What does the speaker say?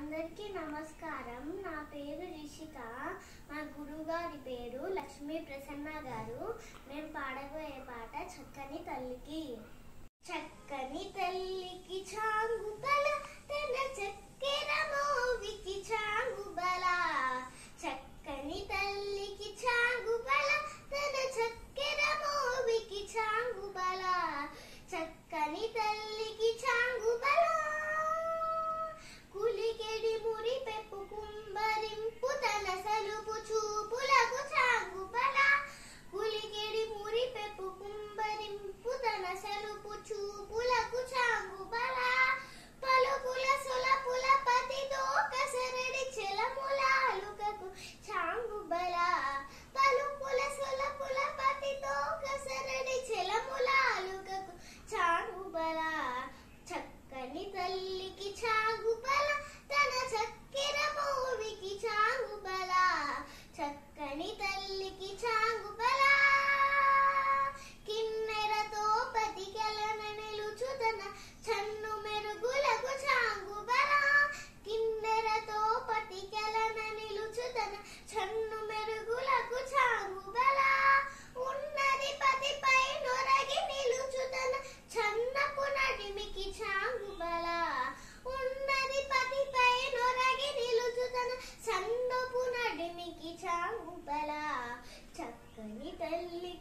అందరికీ నమస్కారం నా పేరు రిషిక మా గురువుగారి పేరు లక్ష్మీ ప్రసన్న గారు నేను పాడబోయే పాట చక్కని తల్లికి చక్కని తల్లికి చాంగు బల తన చక్కెర మోవికి చాంగు బల చక్కని తల్లికి చాంగు బల తన చక్కెర మోవికి చాంగు బల చక్కని తల్లికి చాంగు బల కులికెడి మురి పెప్పు కుంభరింపు తన సలుపు చూపులకు చాంగు బల కులికెడి మురి పెప్పు కుంభరింపు తన సలుపు చూపులకు చాంగు బల పలుకుల సొలపుల పతితో కసరడి చెలములాలుకకు చాంగు బల పలుకుల సొలపుల పతితో కసరడి చెలములాలుకకు చాంగు బల చక్కని తల్లికి చాగు బల తన చక్కెర మోవికి చాగు బల చక్కని తల్లికి చాగు బల కిన్నెరతో పతికెలన నిలుచు తన చన్ను మెరుగులకు చాంగు బల కిన్నెరతో పతికెలన నిలుచు తన చన్ను మెరుగులకు చాంగు బల ఉన్నది పతిపై నొరగి నిలుచు తన చన్నపు నడిమికి చాంగు బల ఉన్నది పతిపై నొరగి నిలుచు తన సన్నపు నడిమికి చాంగు బల చక్కని తల్లి